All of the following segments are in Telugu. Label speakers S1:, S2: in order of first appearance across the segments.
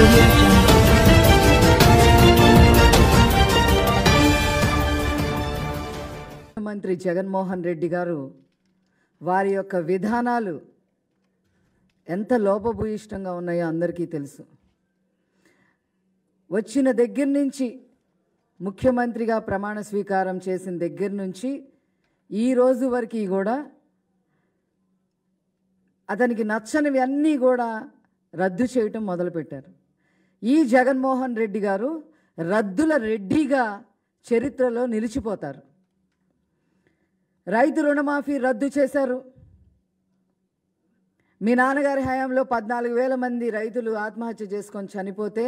S1: audio jungle.
S2: ముఖ్యమంత్రి జగన్మోహన్ రెడ్డి గారు వారి యొక్క విధానాలు ఎంత లోపభూయిష్టంగా ఉన్నాయో అందరికీ తెలుసు వచ్చిన దగ్గర నుంచి ముఖ్యమంత్రిగా ప్రమాణ స్వీకారం చేసిన దగ్గర నుంచి ఈ రోజు వరకు కూడా అతనికి నచ్చనివి అన్నీ కూడా రద్దు చేయటం మొదలుపెట్టారు ఈ జగన్మోహన్ రెడ్డి గారు రద్దుల రెడ్డిగా చరిత్రలో నిలిచిపోతారు రైతు రుణమాఫీ రద్దు చేశారు మీ నాన్నగారి హయాంలో పద్నాలుగు వేల మంది రైతులు ఆత్మహత్య చేసుకొని చనిపోతే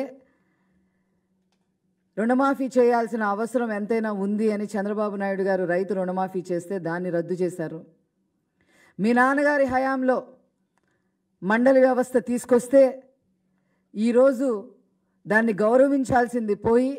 S2: రుణమాఫీ చేయాల్సిన అవసరం ఎంతైనా ఉంది అని చంద్రబాబు నాయుడు గారు రైతు రుణమాఫీ చేస్తే దాన్ని రద్దు చేశారు మీ నాన్నగారి హయాంలో మండలి వ్యవస్థ తీసుకొస్తే ఈరోజు దాన్ని గౌరవించాల్సింది పోయి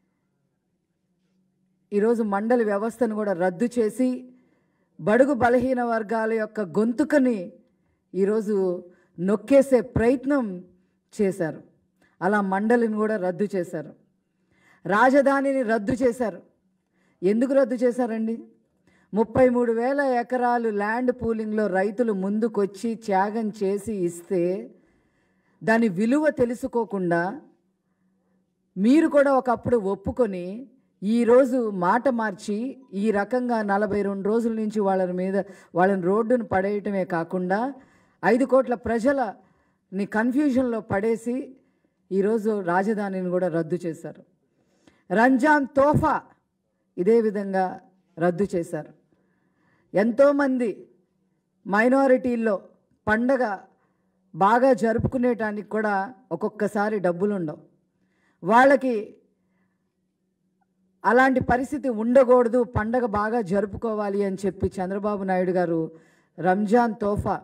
S2: ఈరోజు మండలి వ్యవస్థను కూడా రద్దు చేసి బడుగు బలహీన వర్గాల యొక్క గొంతుకని ఈరోజు నొక్కేసే ప్రయత్నం చేశారు అలా మండలిని కూడా రద్దు చేశారు రాజధానిని రద్దు చేశారు ఎందుకు రద్దు చేశారండి ముప్పై మూడు వేల ఎకరాలు ల్యాండ్ పూలింగ్లో రైతులు ముందుకొచ్చి త్యాగం చేసి ఇస్తే దాని విలువ తెలుసుకోకుండా మీరు కూడా ఒకప్పుడు ఒప్పుకొని ఈరోజు మాట మార్చి ఈ రకంగా నలభై రెండు రోజుల నుంచి వాళ్ళ మీద వాళ్ళని రోడ్డును పడేయటమే కాకుండా ఐదు కోట్ల ప్రజలని కన్ఫ్యూజన్లో పడేసి ఈరోజు రాజధానిని కూడా రద్దు చేశారు రంజాన్ తోఫా ఇదే విధంగా రద్దు చేశారు ఎంతోమంది మైనారిటీల్లో పండగ బాగా జరుపుకునేటానికి కూడా ఒక్కొక్కసారి డబ్బులు ఉండవు వాళ్ళకి అలాంటి పరిస్థితి ఉండకూడదు పండగ బాగా జరుపుకోవాలి అని చెప్పి చంద్రబాబు నాయుడు గారు రంజాన్ తోఫా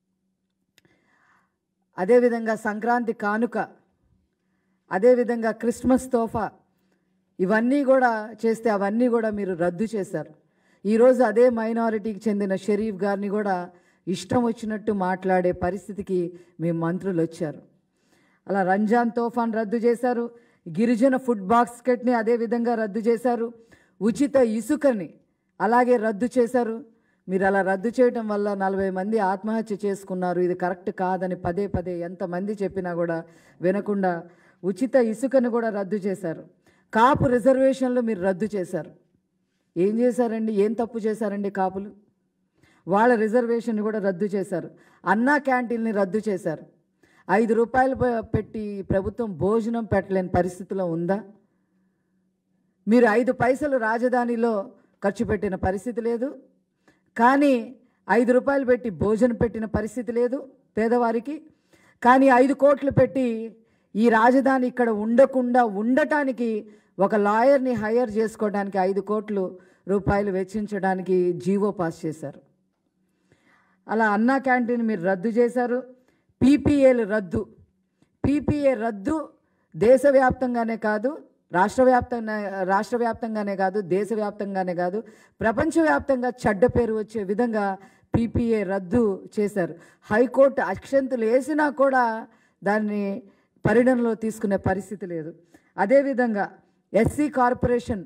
S2: అదేవిధంగా సంక్రాంతి కానుక అదేవిధంగా క్రిస్మస్ తోఫా ఇవన్నీ కూడా చేస్తే అవన్నీ కూడా మీరు రద్దు చేశారు ఈరోజు అదే మైనారిటీకి చెందిన షరీఫ్ గారిని కూడా ఇష్టం వచ్చినట్టు మాట్లాడే పరిస్థితికి మీ మంత్రులు వచ్చారు అలా రంజాన్ తోఫాన్ రద్దు చేశారు గిరిజన ఫుడ్ బాస్కెట్ని అదే విధంగా రద్దు చేశారు ఉచిత ఇసుకని అలాగే రద్దు చేశారు మీరు అలా రద్దు చేయటం వల్ల నలభై మంది ఆత్మహత్య చేసుకున్నారు ఇది కరెక్ట్ కాదని పదే పదే ఎంతమంది చెప్పినా కూడా వినకుండా ఉచిత ఇసుకను కూడా రద్దు చేశారు కాపు రిజర్వేషన్లు మీరు రద్దు చేశారు ఏం చేశారండి ఏం తప్పు చేశారండి కాపులు వాళ్ళ రిజర్వేషన్ కూడా రద్దు చేశారు అన్నా క్యాంటీన్ని రద్దు చేశారు ఐదు రూపాయలు పె- పెట్టి ప్రభుత్వం భోజనం పెట్టలేని పరిస్థితిలో ఉందా మీరు ఐదు పైసలు రాజధానిలో ఖర్చు పెట్టిన పరిస్థితి లేదు కానీ ఐదు రూపాయలు పెట్టి భోజనం పెట్టిన పరిస్థితి లేదు పేదవారికి కానీ ఐదు కోట్లు పెట్టి ఈ రాజధాని ఇక్కడ ఉండకుండా ఉండటానికి ఒక లాయర్ని హైర్ చేసుకోవడానికి ఐదు కోట్లు రూపాయలు వెచ్చించడానికి జీవో పాస్ చేశారు అలా అన్నా క్యాంటీన్ మీరు రద్దు చేశారు పీపీఏలు రద్దు పీపీఏ రద్దు దేశవ్యాప్తంగానే కాదు రాష్ట్ర వ్యాప్తంగా రాష్ట్ర వ్యాప్తంగానే కాదు దేశవ్యాప్తంగానే కాదు ప్రపంచవ్యాప్తంగా చెడ్డ పేరు వచ్చే విధంగా పీపీఏ రద్దు చేశారు హైకోర్టు అక్షంతులు వేసినా కూడా దాన్ని పరిగణలో తీసుకునే పరిస్థితి లేదు అదేవిధంగా ఎస్సీ కార్పొరేషన్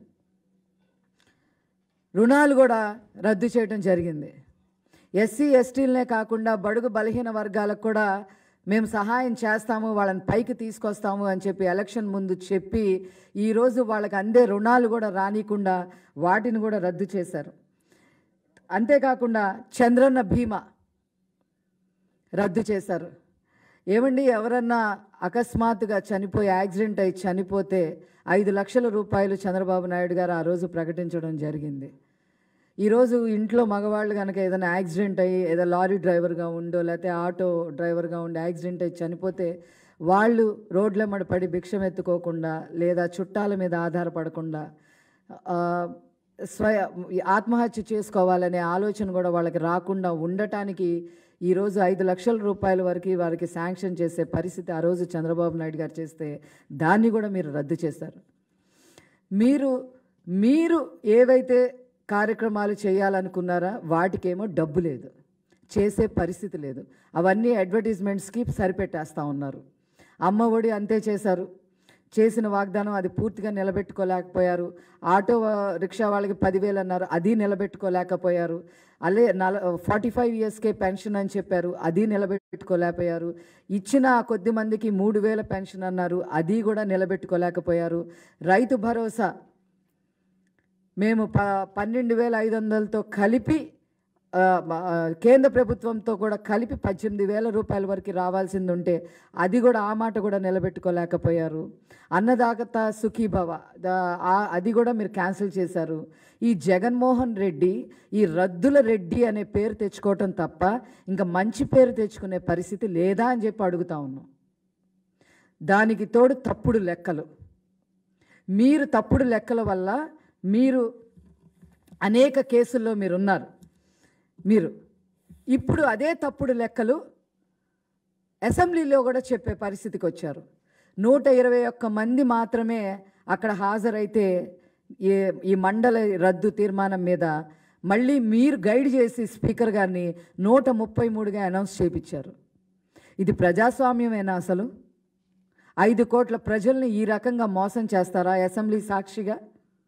S2: రుణాలు కూడా రద్దు చేయడం జరిగింది ఎస్సీ ఎస్టీలనే కాకుండా బడుగు బలహీన వర్గాలకు కూడా మేము సహాయం చేస్తాము వాళ్ళని పైకి తీసుకొస్తాము అని చెప్పి ఎలక్షన్ ముందు చెప్పి ఈరోజు వాళ్ళకి అందే రుణాలు కూడా రానికుండా వాటిని కూడా రద్దు చేశారు అంతేకాకుండా చంద్రన్న బీమా రద్దు చేశారు ఏమండి ఎవరన్నా అకస్మాత్తుగా చనిపోయి యాక్సిడెంట్ అయి చనిపోతే ఐదు లక్షల రూపాయలు చంద్రబాబు నాయుడు గారు ఆ రోజు ప్రకటించడం జరిగింది ఈరోజు ఇంట్లో మగవాళ్ళు కనుక ఏదైనా యాక్సిడెంట్ అయ్యి ఏదో లారీ డ్రైవర్గా ఉండో లేకపోతే ఆటో డ్రైవర్గా ఉండి యాక్సిడెంట్ అయ్యి చనిపోతే వాళ్ళు రోడ్ల మడి పడి భిక్షం ఎత్తుకోకుండా లేదా చుట్టాల మీద ఆధారపడకుండా ఆ, స్వయ ఆత్మహత్య చేసుకోవాలనే ఆలోచన కూడా వాళ్ళకి రాకుండా ఉండటానికి ఈరోజు ఐదు లక్షల రూపాయల వరకు వారికి శాంక్షన్ చేసే పరిస్థితి ఆ రోజు చంద్రబాబు నాయుడు గారు చేస్తే దాన్ని కూడా మీరు రద్దు చేశారు మీరు మీరు ఏవైతే కార్యక్రమాలు చేయాలనుకున్నారా వాటికేమో డబ్బు లేదు చేసే పరిస్థితి లేదు అవన్నీ అడ్వర్టైజ్మెంట్స్కి సరిపెట్టేస్తూ ఉన్నారు అమ్మ ఒడి అంతే చేశారు చేసిన వాగ్దానం అది పూర్తిగా నిలబెట్టుకోలేకపోయారు ఆటో ఆ, రిక్షా వాళ్ళకి పదివేలు అన్నారు అది నిలబెట్టుకోలేకపోయారు అలే నల ఫార్టీ ఫైవ్ ఇయర్స్కే పెన్షన్ అని చెప్పారు అది నిలబెట్టుకోలేకపోయారు ఇచ్చిన ఆ కొద్ది మందికి మూడు వేల పెన్షన్ అన్నారు అది కూడా నిలబెట్టుకోలేకపోయారు రైతు భరోసా మేము ప పన్నెండు వేల ఐదు వందలతో కలిపి ఆ, మ- ఆ, కేంద్ర ప్రభుత్వంతో కూడా కలిపి పద్దెనిమిది వేల రూపాయల వరకు రావాల్సింది ఉంటే అది కూడా ఆ మాట కూడా నిలబెట్టుకోలేకపోయారు అన్నదాత సుఖీభవ దా- ఆ- అది కూడా మీరు క్యాన్సిల్ చేశారు ఈ జగన్మోహన్ రెడ్డి ఈ రద్దుల రెడ్డి అనే పేరు తెచ్చుకోవటం తప్ప ఇంకా మంచి పేరు తెచ్చుకునే పరిస్థితి లేదా అని చెప్పి అడుగుతా ఉన్నాం దానికి తోడు తప్పుడు లెక్కలు మీరు తప్పుడు లెక్కల వల్ల మీరు అనేక కేసుల్లో మీరు ఉన్నారు మీరు ఇప్పుడు అదే తప్పుడు లెక్కలు అసెంబ్లీలో కూడా చెప్పే పరిస్థితికి వచ్చారు నూట ఇరవై ఒక్క మంది మాత్రమే అక్కడ హాజరైతే ఈ ఈ మండలి రద్దు తీర్మానం మీద మళ్ళీ మీరు గైడ్ చేసి స్పీకర్ గారిని నూట ముప్పై మూడుగా అనౌన్స్ చేయించారు ఇది ప్రజాస్వామ్యమేనా అసలు ఐదు కోట్ల ప్రజల్ని ఈ రకంగా మోసం చేస్తారా అసెంబ్లీ సాక్షిగా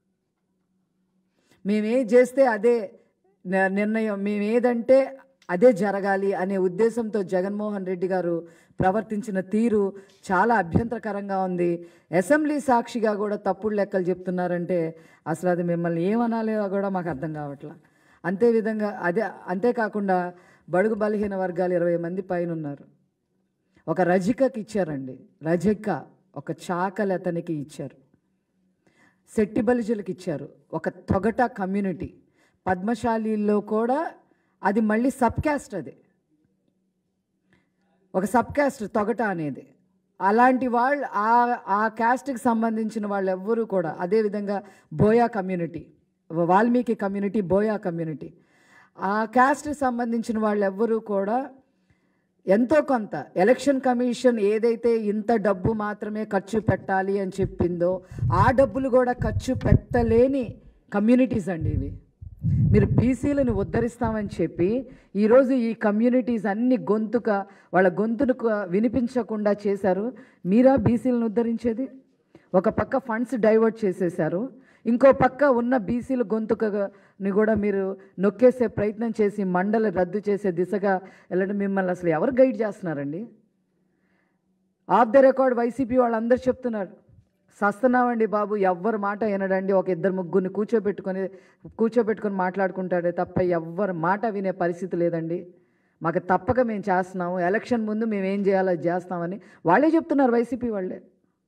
S2: మేమేం చేస్తే అదే న- నిర్ణయం మేమేదంటే అదే జరగాలి అనే ఉద్దేశంతో జగన్మోహన్ రెడ్డి గారు ప్రవర్తించిన తీరు చాలా అభ్యంతరకరంగా ఉంది అసెంబ్లీ సాక్షిగా కూడా తప్పుడు లెక్కలు చెప్తున్నారంటే అసలు అది మిమ్మల్ని ఏమనాలో కూడా మాకు అర్థం కావట్లా అంతే విధంగా అదే అంతేకాకుండా బడుగు బలహీన వర్గాలు ఇరవై మంది పైన ఉన్నారు ఒక రజికకి ఇచ్చారండి రజిక ఒక చాకలతనికి ఇచ్చారు శెట్టి బలిజలకు ఇచ్చారు ఒక తొగట కమ్యూనిటీ పద్మశాలీల్లో కూడా అది మళ్ళీ సబ్ క్యాస్ట్ అది ఒక సబ్ క్యాస్ట్ తొగట అనేది అలాంటి వాళ్ళు ఆ ఆ క్యాస్ట్కి సంబంధించిన వాళ్ళు ఎవ్వరూ కూడా అదేవిధంగా Boya community Valmiki community Boya community ఆ క్యాస్ట్కి సంబంధించిన వాళ్ళు ఎవ్వరూ కూడా ఎంతో కొంత ఎలక్షన్ కమిషన్ ఏదైతే ఇంత డబ్బు మాత్రమే ఖర్చు పెట్టాలి అని చెప్పిందో ఆ డబ్బులు కూడా ఖర్చు పెట్టలేని కమ్యూనిటీస్ అండి ఇవి మీరు బీసీలను ఉద్ధరిస్తామని చెప్పి ఈరోజు ఈ కమ్యూనిటీస్ అన్ని గొంతుక వాళ్ళ గొంతును క- వినిపించకుండా చేశారు మీరా బీసీలను ఉద్ధరించేది ఒక పక్క ఫండ్స్ డైవర్ట్ చేసేశారు ఇంకో పక్క ఉన్న బీసీల గొంతుకని కూడా మీరు నొక్కేసే ప్రయత్నం చేసి మండలి రద్దు చేసే దిశగా వెళ్ళడం మిమ్మల్ని అసలు ఎవరు గైడ్ చేస్తున్నారండి ఆఫ్ ద రికార్డ్ వైసీపీ వాళ్ళందరూ చెప్తున్నారు సస్తున్నామండి బాబు ఎవ్వరు మాట వినడండి ఒక ఇద్దరు ముగ్గురిని కూర్చోబెట్టుకొని కూర్చోబెట్టుకొని మాట్లాడుకుంటాడే తప్ప ఎవ్వరు మాట వినే పరిస్థితి లేదండి మాకు తప్పక మేము చేస్తున్నాము ఎలక్షన్ ముందు మేము ఏం చేయాలో అది చేస్తామని వాళ్ళే చెప్తున్నారు వైసీపీ వాళ్ళే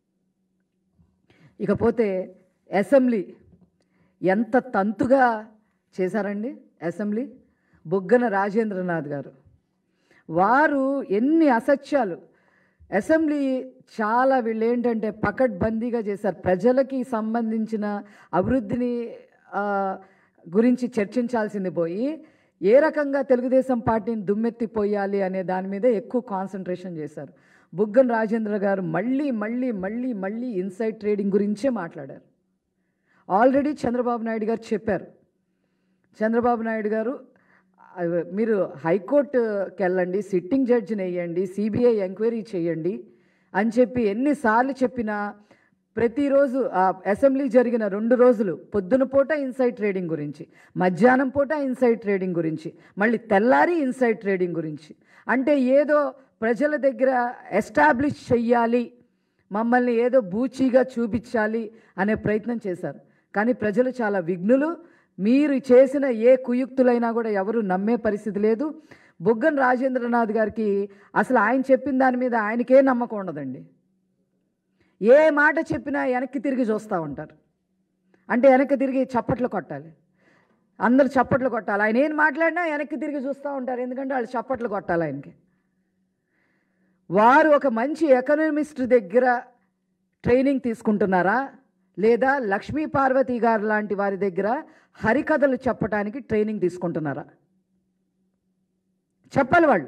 S2: ఇకపోతే అసెంబ్లీ ఎంత తంతుగా చేశారండి అసెంబ్లీ బుగ్గన రాజేంద్రనాథ్ గారు వారు ఎన్ని అసత్యాలు అసెంబ్లీ చాలా వీళ్ళు ఏంటంటే పకడ్బందీగా చేశారు ప్రజలకి సంబంధించిన అభివృద్ధిని ఆ, గురించి చర్చించాల్సింది పోయి ఏ రకంగా తెలుగుదేశం పార్టీని దుమ్మెత్తిపోయాలి అనే దాని మీద ఎక్కువ కాన్సన్ట్రేషన్ చేశారు బుగ్గన్ రాజేంద్ర గారు మళ్ళీ మళ్ళీ మళ్ళీ మళ్ళీ ఇన్సైడ్ ట్రేడింగ్ గురించే మాట్లాడారు ఆల్రెడీ చంద్రబాబు నాయుడు గారు చెప్పారు చంద్రబాబు నాయుడు గారు ఆ, మీరు హైకోర్టుకి వెళ్ళండి సిట్టింగ్ జడ్జిని వేయండి సిబిఐ ఎంక్వైరీ చేయండి అని చెప్పి ఎన్నిసార్లు చెప్పినా ప్రతిరోజు ఆ అసెంబ్లీ జరిగిన రెండు రోజులు పొద్దున పూట ఇన్సైడ్ ట్రేడింగ్ గురించి మధ్యాహ్నం పూట ఇన్సైడ్ ట్రేడింగ్ గురించి మళ్ళీ తెల్లారి ఇన్సైడ్ ట్రేడింగ్ గురించి అంటే ఏదో ప్రజల దగ్గర ఎస్టాబ్లిష్ చెయ్యాలి మమ్మల్ని ఏదో బూచీగా చూపించాలి అనే ప్రయత్నం చేశారు కానీ ప్రజలు చాలా విఘ్నులు మీరు చేసిన ఏ కుయుక్తులైనా కూడా ఎవరు నమ్మే పరిస్థితి లేదు బుగ్గన్ రాజేంద్రనాథ్ గారికి అసలు ఆయన చెప్పిన దాని మీద ఆయనకే నమ్మకం ఉండదండి ఏ మాట చెప్పినా వెనక్కి తిరిగి చూస్తూ ఉంటారు అంటే వెనక్కి తిరిగి చప్పట్లు కొట్టాలి అందరు చప్పట్లు కొట్టాలి ఆయన ఏం మాట్లాడినా వెనక్కి తిరిగి చూస్తూ ఉంటారు ఎందుకంటే వాళ్ళు చప్పట్లు కొట్టాలి ఆయనకి వారు ఒక మంచి ఎకనమిస్ట్ దగ్గర ట్రైనింగ్ తీసుకుంటున్నారా లేదా లక్ష్మీ పార్వతి గారు లాంటి వారి దగ్గర హరికథలు చెప్పడానికి ట్రైనింగ్ తీసుకుంటున్నారా చెప్పాలి వాళ్ళు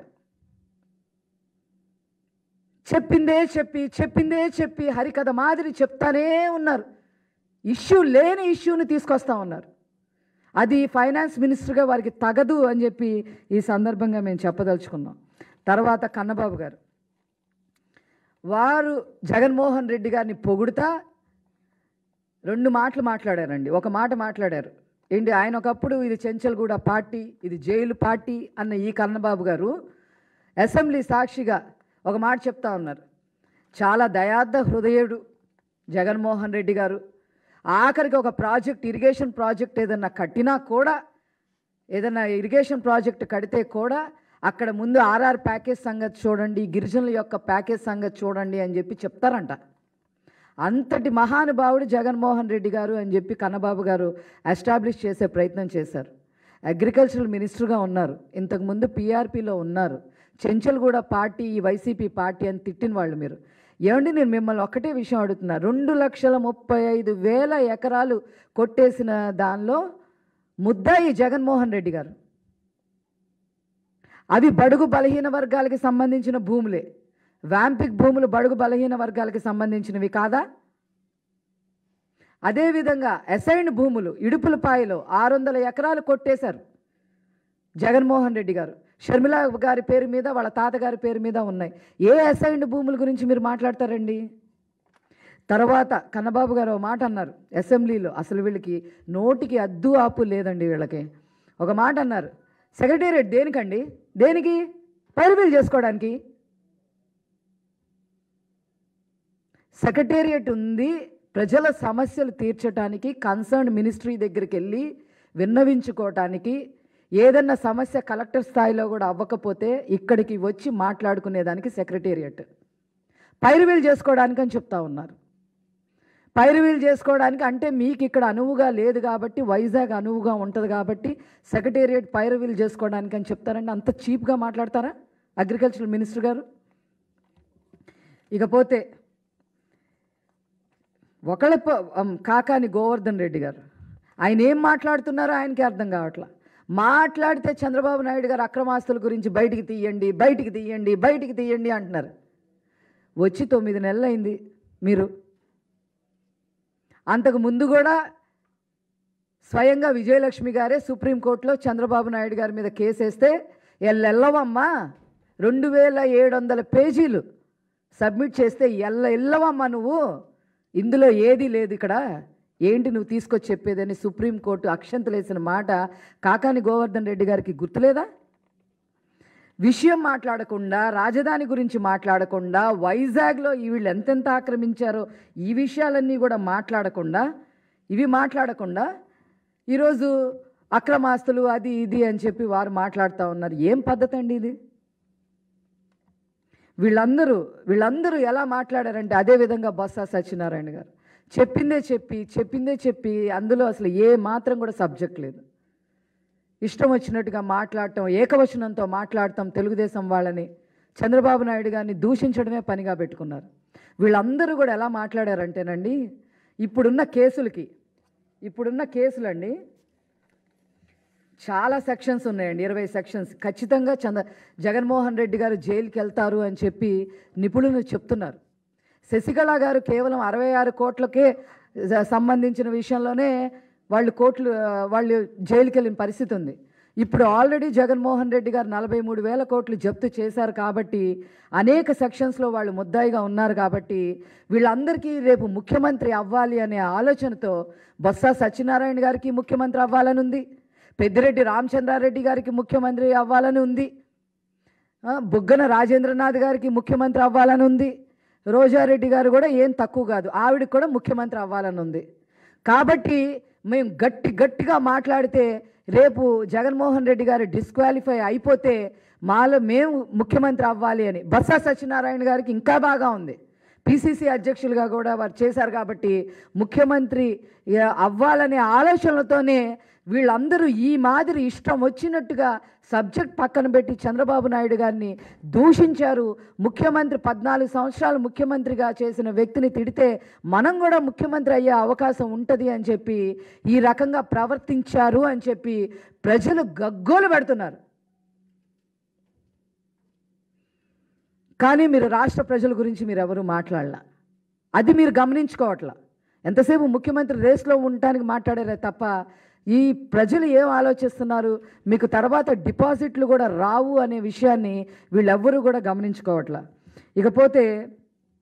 S2: చెప్పిందే చెప్పి చెప్పిందే చెప్పి హరికథ మాదిరి చెప్తానే ఉన్నారు ఇష్యూ లేని ఇష్యూని తీసుకొస్తా ఉన్నారు అది ఫైనాన్స్ మినిస్టర్గా వారికి తగదు అని చెప్పి ఈ సందర్భంగా మేము చెప్పదలుచుకున్నాం తర్వాత కన్నబాబు గారు వారు జగన్మోహన్ రెడ్డి గారిని పొగుడుతా రెండు మాటలు మాట్లాడారండి ఒక మాట మాట్లాడారు ఏంటి ఆయన ఒకప్పుడు ఇది చెంచల్గూడ పార్టీ ఇది జైలు పార్టీ అన్న ఈ కన్నబాబు గారు అసెంబ్లీ సాక్షిగా ఒక మాట చెప్తా ఉన్నారు చాలా దయార్థ హృదయుడు జగన్మోహన్ రెడ్డి గారు ఆఖరికి ఒక ప్రాజెక్ట్ ఇరిగేషన్ ప్రాజెక్ట్ ఏదన్నా కట్టినా కూడా ఏదైనా ఇరిగేషన్ ప్రాజెక్ట్ కడితే కూడా అక్కడ ముందు ఆర్ఆర్ ప్యాకేజ్ సంగతి చూడండి గిరిజనుల యొక్క ప్యాకేజ్ సంగతి చూడండి అని చెప్పి చెప్తారంట అంతటి మహానుభావుడు జగన్మోహన్ రెడ్డి గారు అని చెప్పి కన్నబాబు గారు ఎస్టాబ్లిష్ చేసే ప్రయత్నం చేశారు అగ్రికల్చరల్ మినిస్టర్గా ఉన్నారు ఇంతకుముందు పీఆర్పీలో ఉన్నారు చెంచల్గూడ పార్టీ ఈ వైసీపీ పార్టీ అని తిట్టిన వాళ్ళు మీరు ఏమండి నేను మిమ్మల్ని ఒక్కటే విషయం అడుగుతున్నా రెండు లక్షల ముప్పై ఐదు వేల ఎకరాలు కొట్టేసిన దానిలో ముద్దాయి జగన్మోహన్ రెడ్డి గారు అవి బడుగు బలహీన వర్గాలకి సంబంధించిన భూములే వ్యాంపిక్ భూములు బడుగు బలహీన వర్గాలకి సంబంధించినవి కాదా అదేవిధంగా అసైన్డ్ భూములు ఇడుపులపాయలో ఆరు వందల ఎకరాలు కొట్టేశారు జగన్మోహన్ రెడ్డి గారు షర్మిల గారి పేరు మీద వాళ్ళ తాతగారి పేరు మీద ఉన్నాయి ఏ అసైన్డ్ భూముల గురించి మీరు మాట్లాడతారండి తర్వాత కన్నబాబు గారు ఒక మాట అన్నారు అసెంబ్లీలో అసలు వీళ్ళకి నోటికి అద్దు ఆపు లేదండి వీళ్ళకి ఒక మాట అన్నారు సెక్రటేరియట్ దేనికండి దేనికి పైరువీలు చేసుకోవడానికి సెక్రటేరియట్ ఉంది ప్రజల సమస్యలు తీర్చడానికి కన్సర్న్ మినిస్ట్రీ దగ్గరికి వెళ్ళి విన్నవించుకోవటానికి ఏదన్నా సమస్య కలెక్టర్ స్థాయిలో కూడా అవ్వకపోతే ఇక్కడికి వచ్చి మాట్లాడుకునేదానికి సెక్రటేరియట్ పైరువీలు చేసుకోవడానికి అని చెప్తా ఉన్నారు పైరువీలు చేసుకోవడానికి అంటే మీకు ఇక్కడ అనువుగా లేదు కాబట్టి వైజాగ్ అనువుగా ఉంటుంది కాబట్టి సెక్రటేరియట్ పైరువీలు చేసుకోవడానికి అని చెప్తారండి అంత చీప్గా మాట్లాడతారా అగ్రికల్చర్ మినిస్టర్ గారు ఇకపోతే ఒకళ్ళ ప- అమ్, కాకాని గోవర్ధన్ రెడ్డి గారు ఆయన ఏం మాట్లాడుతున్నారో ఆయనకి అర్థం కావట్లా మాట్లాడితే చంద్రబాబు నాయుడు గారు అక్రమాస్తుల గురించి బయటికి తీయండి బయటికి తీయండి బయటికి తీయండి అంటున్నారు వచ్చి తొమ్మిది నెలలు అయింది మీరు అంతకు ముందు కూడా స్వయంగా విజయలక్ష్మి గారే సుప్రీంకోర్టులో చంద్రబాబు నాయుడు గారి మీద కేసు వేస్తే ఎల్లెల్లవమ్మా రెండు వేల ఏడు వందల పేజీలు సబ్మిట్ చేస్తే ఎల్ల ఎల్లవమ్మా నువ్వు ఇందులో ఏది లేదు ఇక్కడ ఏంటి నువ్వు తీసుకొచ్చి చెప్పేదని సుప్రీంకోర్టు అక్షంతలేసిన మాట కాకాని గోవర్ధన్ రెడ్డి గారికి గుర్తులేదా విషయం మాట్లాడకుండా రాజధాని గురించి మాట్లాడకుండా వైజాగ్లో ఈ వీళ్ళు ఎంతెంత ఆక్రమించారో ఈ విషయాలన్నీ కూడా మాట్లాడకుండా ఇవి మాట్లాడకుండా ఈరోజు అక్రమాస్తులు అది ఇది అని చెప్పి వారు మాట్లాడుతూ ఉన్నారు ఏం పద్ధతి అండి ఇది వీళ్ళందరూ వీళ్ళందరూ ఎలా మాట్లాడారంటే అదే విధంగా బొత్స సత్యనారాయణ గారు చెప్పిందే చెప్పి చెప్పిందే చెప్పి అందులో అసలు ఏ మాత్రం కూడా సబ్జెక్ట్ లేదు ఇష్టం వచ్చినట్టుగా మాట్లాడటం ఏకవచనంతో మాట్లాడటం తెలుగుదేశం వాళ్ళని చంద్రబాబు నాయుడు గారిని దూషించడమే పనిగా పెట్టుకున్నారు వీళ్ళందరూ కూడా ఎలా మాట్లాడారంటేనండి ఇప్పుడున్న కేసులకి ఇప్పుడున్న కేసులండి చాలా సెక్షన్స్ ఉన్నాయండి ఇరవై సెక్షన్స్ ఖచ్చితంగా చంద్ర జగన్మోహన్ రెడ్డి గారు జైలుకి వెళ్తారు అని చెప్పి నిపుణులు చెప్తున్నారు శశికళ గారు కేవలం అరవై ఆరు కోట్లకే స- సంబంధించిన విషయంలోనే వాళ్ళు కోట్లు ఆ, వాళ్ళు జైలుకి వెళ్ళిన పరిస్థితి ఉంది ఇప్పుడు ఆల్రెడీ జగన్మోహన్ రెడ్డి గారు నలభై మూడు వేల కోట్లు జప్తు చేశారు కాబట్టి అనేక సెక్షన్స్లో వాళ్ళు ముద్దాయిగా ఉన్నారు కాబట్టి వీళ్ళందరికీ రేపు ముఖ్యమంత్రి అవ్వాలి అనే ఆలోచనతో బొత్స సత్యనారాయణ గారికి ముఖ్యమంత్రి అవ్వాలని ఉంది పెద్దిరెడ్డి రామచంద్రారెడ్డి గారికి ముఖ్యమంత్రి అవ్వాలని ఉంది ఆ, బుగ్గన రాజేంద్రనాథ్ గారికి ముఖ్యమంత్రి అవ్వాలని ఉంది రోజారెడ్డి గారు కూడా ఏం తక్కువ కాదు ఆవిడకి కూడా ముఖ్యమంత్రి అవ్వాలని ఉంది కాబట్టి మేము గట్టి గట్టిగా మాట్లాడితే రేపు జగన్మోహన్ రెడ్డి గారు డిస్క్వాలిఫై అయిపోతే మాలో మేము ముఖ్యమంత్రి అవ్వాలి అని బొత్స సత్యనారాయణ గారికి ఇంకా బాగా ఉంది పిసిసి అధ్యక్షులుగా కూడా వారు చేశారు కాబట్టి ముఖ్యమంత్రి ఆ, అవ్వాలనే ఆలోచనలతోనే వీళ్ళందరూ ఈ మాదిరి ఇష్టం వచ్చినట్టుగా సబ్జెక్ట్ పక్కన పెట్టి చంద్రబాబు నాయుడు గారిని దూషించారు ముఖ్యమంత్రి పద్నాలుగు సంవత్సరాలు ముఖ్యమంత్రిగా చేసిన వ్యక్తిని తిడితే మనం కూడా ముఖ్యమంత్రి అయ్యే అవకాశం ఉంటుంది అని చెప్పి ఈ రకంగా ప్రవర్తించారు అని చెప్పి ప్రజలు గగ్గోలు పెడుతున్నారు కానీ మీరు రాష్ట్ర ప్రజల గురించి మీరు ఎవరు మాట్లాడలా అది మీరు గమనించుకోవట్లా ఎంతసేపు ముఖ్యమంత్రి రేస్లో ఉండటానికి మాట్లాడారే తప్ప ఈ ప్రజలు ఏం ఆలోచిస్తున్నారు మీకు తర్వాత డిపాజిట్లు కూడా రావు అనే విషయాన్ని వీళ్ళెవ్వరూ కూడా గమనించుకోవట్లా ఇకపోతే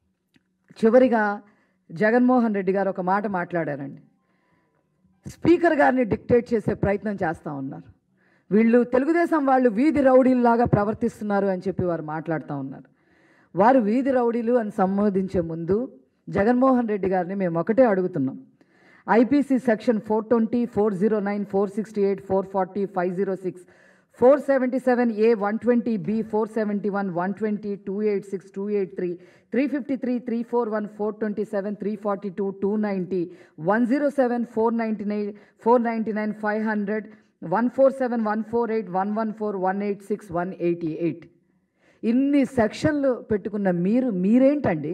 S2: చివరిగా జగన్మోహన్ రెడ్డి గారు ఒక మాట మాట్లాడారండి స్పీకర్ గారిని డిక్టేట్ చేసే ప్రయత్నం చేస్తూ ఉన్నారు వీళ్ళు తెలుగుదేశం వాళ్ళు వీధి రౌడీల్లాగా ప్రవర్తిస్తున్నారు అని చెప్పి వారు మాట్లాడుతూ ఉన్నారు వారు వీధి రౌడీలు అని సంబోధించే ముందు జగన్మోహన్ రెడ్డి గారిని మేము ఒకటే అడుగుతున్నాం IPC section four twenty four zero nine four sixty eight four forty five zero six four seventy seven A one twenty B four seventy one one twenty two eight six two eight three three fifty three three four one four twenty seven three forty two two ninety one zero seven four ninety nine four ninety nine five hundred one four seven one four eight one one four one eight six one eighty eight ఇన్ని సెక్షన్లు పెట్టుకున్న మీరు మీరేంటండి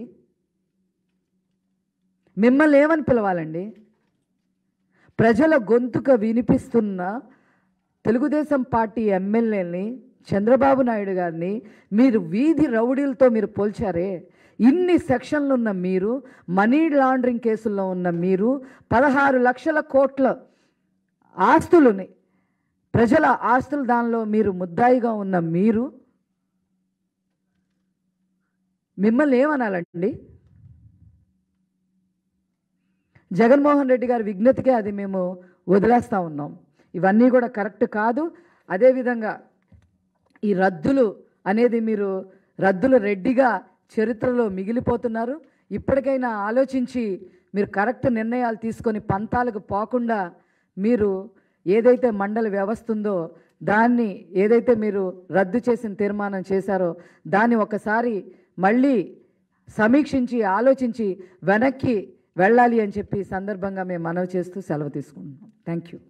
S2: మిమ్మల్ని ఏమని పిలవాలండి ప్రజల గొంతుక వినిపిస్తున్న తెలుగుదేశం పార్టీ ఎమ్మెల్యేని చంద్రబాబు నాయుడు గారిని మీరు వీధి రౌడీలతో మీరు పోల్చారే ఇన్ని సెక్షన్లు ఉన్న మీరు మనీ లాండరింగ్ కేసుల్లో ఉన్న మీరు పదహారు లక్షల కోట్ల ఆస్తులని ప్రజల ఆస్తులు దానిలో మీరు ముద్దాయిగా ఉన్న మీరు మిమ్మల్ని ఏమనాలండి జగన్మోహన్ రెడ్డి గారి విజ్ఞతకే అది మేము వదిలేస్తూ ఉన్నాం ఇవన్నీ కూడా కరెక్ట్ కాదు అదేవిధంగా ఈ రద్దులు అనేది మీరు రద్దుల రెడ్డిగా చరిత్రలో మిగిలిపోతున్నారు ఇప్పటికైనా ఆలోచించి మీరు కరెక్ట్ నిర్ణయాలు తీసుకొని పంతాలకు పోకుండా మీరు ఏదైతే మండలి వ్యవస్థ ఉందో దాన్ని ఏదైతే మీరు రద్దు చేసిన తీర్మానం చేశారో దాన్ని ఒకసారి మళ్ళీ సమీక్షించి ఆలోచించి వెనక్కి వెళ్ళాలి అని చెప్పి ఈ సందర్భంగా మేము మనవి చేస్తూ సెలవు తీసుకుంటున్నాం థ్యాంక్ యూ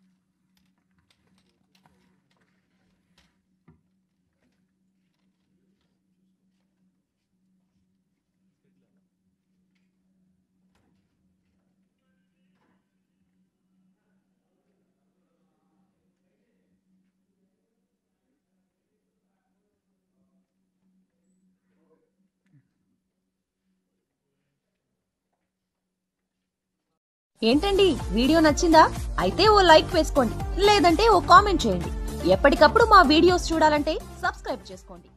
S1: ఏంటండి వీడియో నచ్చిందా అయితే ఓ లైక్ వేసుకోండి లేదంటే ఓ కామెంట్ చేయండి ఎప్పటికప్పుడు మా వీడియోస్ చూడాలంటే సబ్స్క్రైబ్ చేసుకోండి